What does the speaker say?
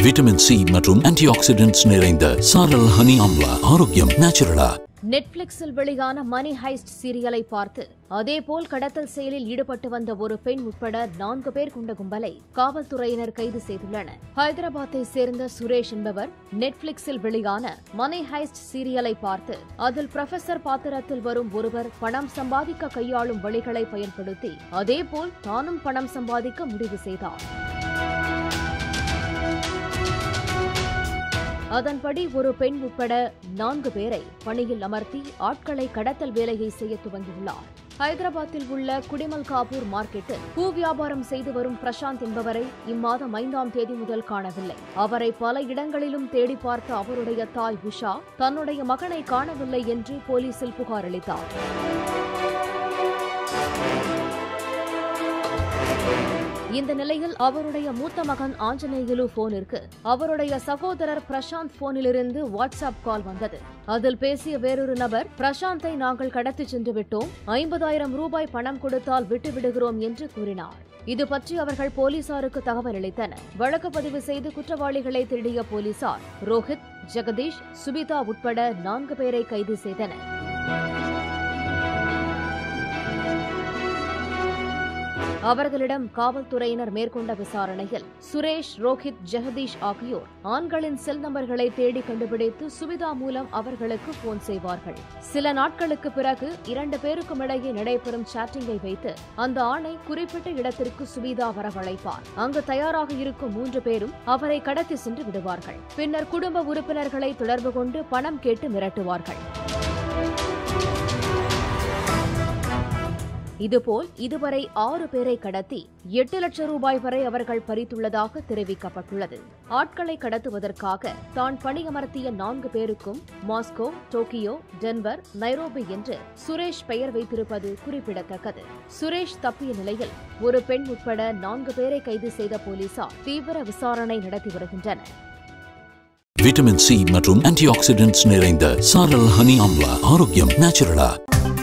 vitamin C மற்றும் antioxidants நிறைந்த சாரல் ஹனி ஆம்லா ஆரோக்கியம் நேச்சுரலா நெட்ஃபிளிக்ஸில் வெளியான மணி ஹைஸ்ட் சீரியலை பார்த்து அதேபோல் கடத்தல் செயலில் ஈடுபட்டு வந்த ஒரு பெண் உட்பட நான்கு பேர் கொண்ட கும்பலை காவல்துறையினர் கைது செய்துள்ளனர் ஹைதராபாத்தை சேர்ந்த சுரேஷ் என்பவர் நெட்ஃபிளிக்ஸில் வெளியான மணி ஹைஸ்ட் சீரியலை பார்த்து அதில் புரொஃபசர் பாத்திரத்தில் வரும் ஒருவர் பணம் சம்பாதிக்க கையாளும் வழிகளை பயன்படுத்தி அதேபோல் தானும் பணம் சம்பாதிக்க முடிவு செய்தார் அதன்படி ஒரு பெண் உட்பட நான்கு பேரை பணியில் அமர்த்தி ஆட்களை கடத்தல் வேலையை செய்ய துவங்கியுள்ளார் ஹைதராபாத்தில் உள்ள குடிமல் காபூர் மார்க்கெட்டில் பூ வியாபாரம் செய்து வரும் பிரசாந்த் என்பவரை இம்மாதம் ஐந்தாம் தேதி முதல் காணவில்லை அவரை பல இடங்களிலும் தேடி பார்த்த அவருடைய தாய் உஷா தன்னுடைய மகனை காணவில்லை என்று போலீசில் புகார் அளித்தார் இந்த நிலையில் அவருடைய மூத்த மகன் ஆஞ்சநேயலு போனிற்கு அவருடைய சகோதரர் பிரசாந்த் போனிலிருந்து வாட்ஸ்அப் கால் வந்தது அதில் பேசிய வேறொரு நபர் பிரசாந்தை நாங்கள் கடத்திச் சென்று விட்டோம் ஐம்பதாயிரம் ரூபாய் பணம் கொடுத்தால் விட்டு விடுகிறோம் என்று கூறினார் இது பற்றி அவர்கள் போலீசாருக்கு தகவல் அளித்தனர் வழக்கு பதிவு செய்து குற்றவாளிகளை தேடிய போலீசார் ரோஹித் ஜெகதீஷ் சுபிதா உட்பட நான்கு பேரை கைது செய்தனர் அவர்களிடம் காவல்துறையினர் மேற்கொண்ட விசாரணையில் சுரேஷ் ரோஹித் ஜெகதீஷ் ஆகியோர் ஆண்களின் செல் நம்பர்களை தேடி கண்டுபிடித்து சுவிதா மூலம் அவர்களுக்கு போன் செய்வார்கள் சில நாட்களுக்கு பிறகு இரண்டு பேருக்கும் இடையே நடைபெறும் சாட்டிங்கை வைத்து அந்த ஆணை குறிப்பிட்ட இடத்திற்கு சுவிதா வரவழைப்பார் அங்கு தயாராக இருக்கும் மூன்று பேரும் அவரை கடத்தி சென்று விடுவார்கள் பின்னர் குடும்ப உறுப்பினர்களை தொடர்பு கொண்டு பணம் கேட்டு மிரட்டுவார்கள் இதுபோல் இதுவரை ஆறு பேரை கடத்தி எட்டு லட்சம் ரூபாய் வரை அவர்கள் பறித்துள்ளதாக தெரிவிக்கப்பட்டுள்ளது ஆட்களை கடத்துவதற்காக தான் பணியமர்த்திய நான்கு பேருக்கும் மாஸ்கோ டோக்கியோ டென்வர் நைரோபி என்று சுரேஷ் பெயர் வைத்திருப்பது குறிப்பிடத்தக்கது சுரேஷ் தப்பிய நிலையில் ஒரு பெண் உட்பட நான்கு பேரை கைது செய்த போலீசார் தீவிர விசாரணை நடத்தி வருகின்றனர் விட்டமின் சி மற்றும் ஆன்டிஆக்சிடென்ட்ஸ் நிறைந்த சாரல் ஹனி ஆம்லா ஆரோக்கியம் நேச்சுரலா